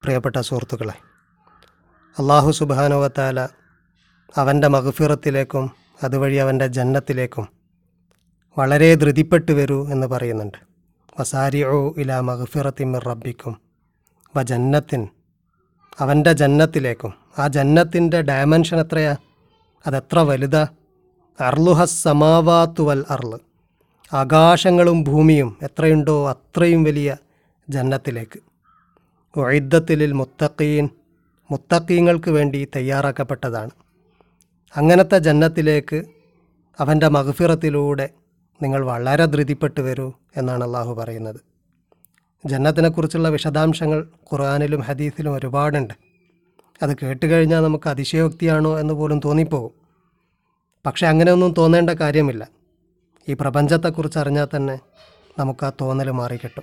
പ്രിയപ്പെട്ട സുഹൃത്തുക്കളെ അള്ളാഹു സുബാനുവത്താല അവൻ്റെ മഹഫിറത്തിലേക്കും അതുവഴി അവൻ്റെ ജന്നത്തിലേക്കും വളരെ ധൃതിപ്പെട്ടു വരൂ എന്ന് പറയുന്നുണ്ട് വസാരി ഓ ഇല മഹഫിറത്തിമിർ റബ്ബിക്കും വ ജന്നത്തിൻ അവൻ്റെ ജന്നത്തിലേക്കും ആ ജന്നത്തിൻ്റെ ഡയമെൻഷൻ എത്രയാ അതെത്ര വലുതാ അർലുഹസ് സമാവാത്തു വൽ അർള് ആകാശങ്ങളും ഭൂമിയും എത്രയുണ്ടോ അത്രയും വലിയ ജന്നത്തിലേക്ക് ഒഴിദ്ദത്തിലിൽ മുത്തക്കീൻ മുത്തക്കീങ്ങൾക്ക് വേണ്ടി തയ്യാറാക്കപ്പെട്ടതാണ് അങ്ങനത്തെ ജന്നത്തിലേക്ക് അവൻ്റെ മഹഫിറത്തിലൂടെ നിങ്ങൾ വളരെ ധൃതിപ്പെട്ടു വരൂ എന്നാണ് അള്ളാഹു പറയുന്നത് ജന്നത്തിനെക്കുറിച്ചുള്ള വിശദാംശങ്ങൾ ഖുർആാനിലും ഹദീസിലും ഒരുപാടുണ്ട് അത് കേട്ടുകഴിഞ്ഞാൽ നമുക്ക് അതിശയോക്തിയാണോ എന്ന് പോലും തോന്നിപ്പോകും പക്ഷെ അങ്ങനെയൊന്നും തോന്നേണ്ട കാര്യമില്ല ഈ പ്രപഞ്ചത്തെക്കുറിച്ച് അറിഞ്ഞാൽ തന്നെ നമുക്ക് ആ തോന്നൽ മാറിക്കിട്ടും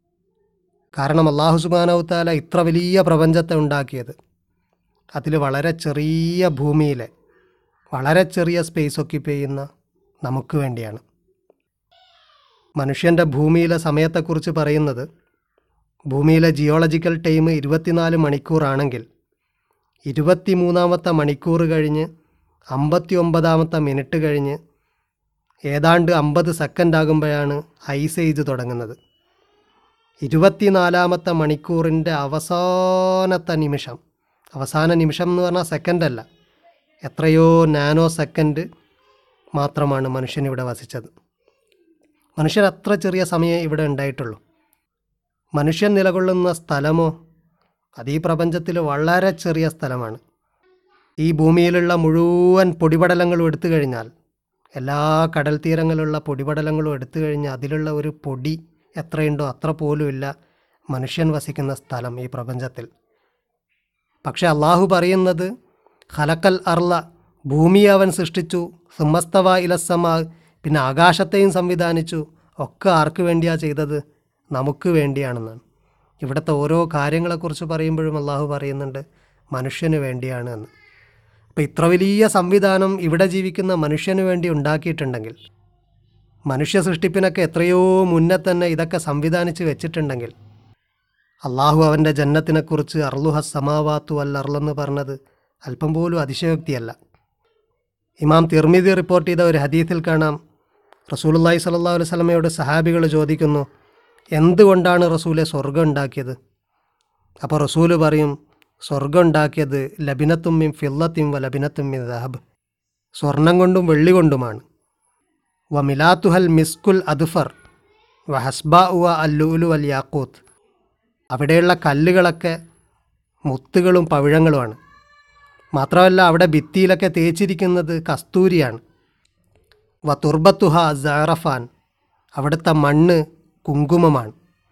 കാരണം അള്ളാഹു സുബാനവുത്താല ഇത്ര വലിയ പ്രപഞ്ചത്തെ ഉണ്ടാക്കിയത് അതിൽ വളരെ ചെറിയ ഭൂമിയിലെ വളരെ ചെറിയ സ്പേസ് ഒക്യുപ്പൈ ചെയ്യുന്ന നമുക്ക് വേണ്ടിയാണ് മനുഷ്യൻ്റെ ഭൂമിയിലെ സമയത്തെക്കുറിച്ച് പറയുന്നത് ഭൂമിയിലെ ജിയോളജിക്കൽ ടൈം ഇരുപത്തിനാല് മണിക്കൂറാണെങ്കിൽ ഇരുപത്തിമൂന്നാമത്തെ മണിക്കൂർ കഴിഞ്ഞ് അമ്പത്തി ഒമ്പതാമത്തെ മിനിറ്റ് കഴിഞ്ഞ് ഏതാണ്ട് അമ്പത് സെക്കൻഡ് ആകുമ്പോഴാണ് ഐസ് ഏജ് തുടങ്ങുന്നത് ഇരുപത്തിനാലാമത്തെ മണിക്കൂറിൻ്റെ അവസാനത്തെ നിമിഷം അവസാന നിമിഷം എന്ന് പറഞ്ഞാൽ സെക്കൻഡ് അല്ല എത്രയോ നാനോ സെക്കൻഡ് മാത്രമാണ് മനുഷ്യൻ ഇവിടെ വസിച്ചത് മനുഷ്യൻ അത്ര ചെറിയ സമയം ഇവിടെ ഉണ്ടായിട്ടുള്ളൂ മനുഷ്യൻ നിലകൊള്ളുന്ന സ്ഥലമോ അത് ഈ പ്രപഞ്ചത്തിൽ വളരെ ചെറിയ സ്ഥലമാണ് ഈ ഭൂമിയിലുള്ള മുഴുവൻ പൊടിപടലങ്ങളും എടുത്തു കഴിഞ്ഞാൽ എല്ലാ കടൽ തീരങ്ങളിലുള്ള പൊടിപടലങ്ങളും എടുത്തു കഴിഞ്ഞാൽ അതിലുള്ള ഒരു പൊടി എത്രയുണ്ടോ അത്ര പോലുമില്ല മനുഷ്യൻ വസിക്കുന്ന സ്ഥലം ഈ പ്രപഞ്ചത്തിൽ പക്ഷെ അള്ളാഹു പറയുന്നത് ഹലക്കൽ അർല ഭൂമിയെ അവൻ സൃഷ്ടിച്ചു സുമസ്തവ ഇലസമാ പിന്നെ ആകാശത്തെയും സംവിധാനിച്ചു ഒക്കെ ആർക്ക് വേണ്ടിയാ ചെയ്തത് നമുക്ക് വേണ്ടിയാണെന്നാണ് ഇവിടുത്തെ ഓരോ കാര്യങ്ങളെക്കുറിച്ച് പറയുമ്പോഴും അള്ളാഹു പറയുന്നുണ്ട് മനുഷ്യന് വേണ്ടിയാണ് എന്ന് അപ്പോൾ ഇത്ര വലിയ സംവിധാനം ഇവിടെ ജീവിക്കുന്ന മനുഷ്യന് വേണ്ടി ഉണ്ടാക്കിയിട്ടുണ്ടെങ്കിൽ മനുഷ്യ സൃഷ്ടിപ്പിനൊക്കെ എത്രയോ മുന്നേ തന്നെ ഇതൊക്കെ സംവിധാനിച്ച് വെച്ചിട്ടുണ്ടെങ്കിൽ അള്ളാഹു അവൻ്റെ ജന്നത്തിനെക്കുറിച്ച് അർലുഹ സമാവാത്തു അൽ അർലെന്ന് പറഞ്ഞത് അല്പം പോലും അതിശയോക്തിയല്ല ഇമാം തിർമിതി റിപ്പോർട്ട് ചെയ്ത ഒരു ഹദീസിൽ കാണാം റസൂലുള്ളാഹി സ്വല്ലല്ലാഹു അലൈഹി വസല്ലമയോട് സഹാബികൾ ചോദിക്കുന്നു എന്തുകൊണ്ടാണ് റസൂലെ സ്വർഗം ഉണ്ടാക്കിയത് അപ്പോൾ റസൂല് പറയും സ്വർഗം ഉണ്ടാക്കിയത് ലബിനത്തുമ്മിൻ ഫില്ലത്തിം വ ലബിനത്തുമ്മിൻ ദഹബ് സ്വർണം കൊണ്ടും വെള്ളി കൊണ്ടുമാണ് വ മിലാത്തുഹൽ മിസ്കുൽ അദ്ഫർ വ ഹസ്ബ ഉവ അല്ലുലു അൽ യാക്കൂത്ത് അവിടെയുള്ള കല്ലുകളൊക്കെ മുത്തുകളും പവിഴങ്ങളുമാണ് മാത്രമല്ല അവിടെ ഭിത്തിയിലൊക്കെ തേച്ചിരിക്കുന്നത് കസ്തൂരിയാണ് വ തുർബത്തുഹ സാറഫാൻ അവിടുത്തെ മണ്ണ് കുങ്കുമമാണ്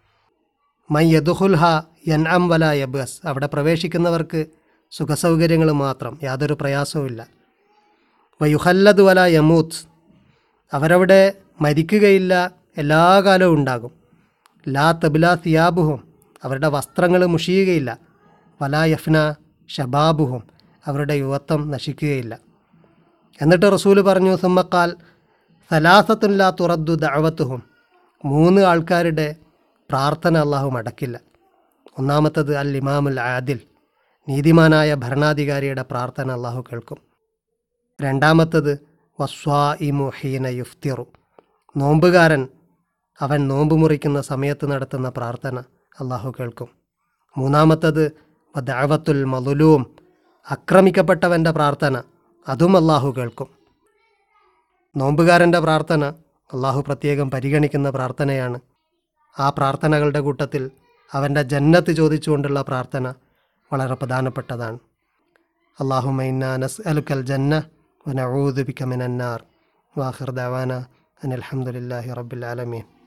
മൈ യദുഹുൽഹ യൻ അം വല യബസ് അവിടെ പ്രവേശിക്കുന്നവർക്ക് സുഖസൗകര്യങ്ങൾ മാത്രം യാതൊരു പ്രയാസവുമില്ല വയുഹല്ലദ് വല യമൂത്ത് അവരവിടെ മരിക്കുകയില്ല എല്ലാ കാലവും ഉണ്ടാകും ലാ തബില സിയാബുഹും അവരുടെ വസ്ത്രങ്ങൾ മുഷിയുകയില്ല വലാ യഫ്ന ഷബാബുഹും അവരുടെ യുവത്വം നശിക്കുകയില്ല എന്നിട്ട് റസൂല് പറഞ്ഞു സുമ്മക്കാൽ സലാസത്തുല്ലാ തുറദ്ദു ദഅവത്തുഹും മൂന്ന് ആൾക്കാരുടെ പ്രാർത്ഥന അള്ളാഹു മടക്കില്ല ഒന്നാമത്തത് അൽ ഇമാമുൽ ആദിൽ നീതിമാനായ ഭരണാധികാരിയുടെ പ്രാർത്ഥന അള്ളാഹു കേൾക്കും രണ്ടാമത്തത് വസ്വാ ഇമു ഹീന യുഫ്തിറു നോമ്പുകാരൻ അവൻ നോമ്പ് മുറിക്കുന്ന സമയത്ത് നടത്തുന്ന പ്രാർത്ഥന അള്ളാഹു കേൾക്കും മൂന്നാമത്തത് ദാവത്തുൽ മലുലൂം ആക്രമിക്കപ്പെട്ടവൻ്റെ പ്രാർത്ഥന അതും അള്ളാഹു കേൾക്കും നോമ്പുകാരൻ്റെ പ്രാർത്ഥന അള്ളാഹു പ്രത്യേകം പരിഗണിക്കുന്ന പ്രാർത്ഥനയാണ് ആ പ്രാർത്ഥനകളുടെ കൂട്ടത്തിൽ അവൻ്റെ ജന്നത്ത് ചോദിച്ചുകൊണ്ടുള്ള പ്രാർത്ഥന വളരെ പ്രധാനപ്പെട്ടതാണ് അള്ളാഹു മൈന നസ് അലുക്കൽ ജന്ന വനഊദുബിക്ക മിനന്നാർ വാഹിർ ദവാന അനിൽഹമുല്ലാഹി റബ്ബിൽ ആലമീൻ